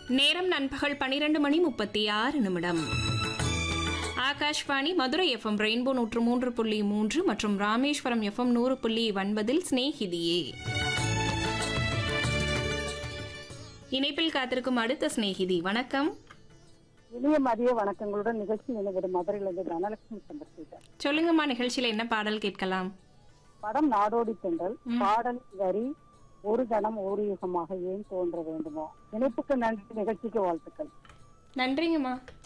நேரம் நண்பகல் பனிரெண்டு மணி முப்பத்தி ஆறு நிமிடம் ஆகாஷ்வாணி மதுரை எஃப்எம் ரெயின்போ நூற்று மூன்று புள்ளி மூன்று மற்றும் ராமேஸ்வரம் எஃப்எம் நூறு புள்ளி ஒன்பதில் சிநேகிதியே இணைப்பில் காத்திருக்கும் அடுத்த சிநேகிதி வணக்கம் இனிய மதிய வணக்கங்களுடன் நிகழ்ச்சி நினைவிடும் மதுரையிலிருந்து தனலட்சுமி சந்திரசேகர் சொல்லுங்கம்மா நிகழ்ச்சியில என்ன பாடல் கேட்கலாம் படம் நாடோடி தென்றல் பாடல் வரி ஒரு கணம் ஒரு யுகமாக ஏன் தோன்ற வேண்டுமோ இணைப்புக்கு நன்றி நிகழ்ச்சிக்கு வாழ்த்துக்கள் நன்றிங்கம்மா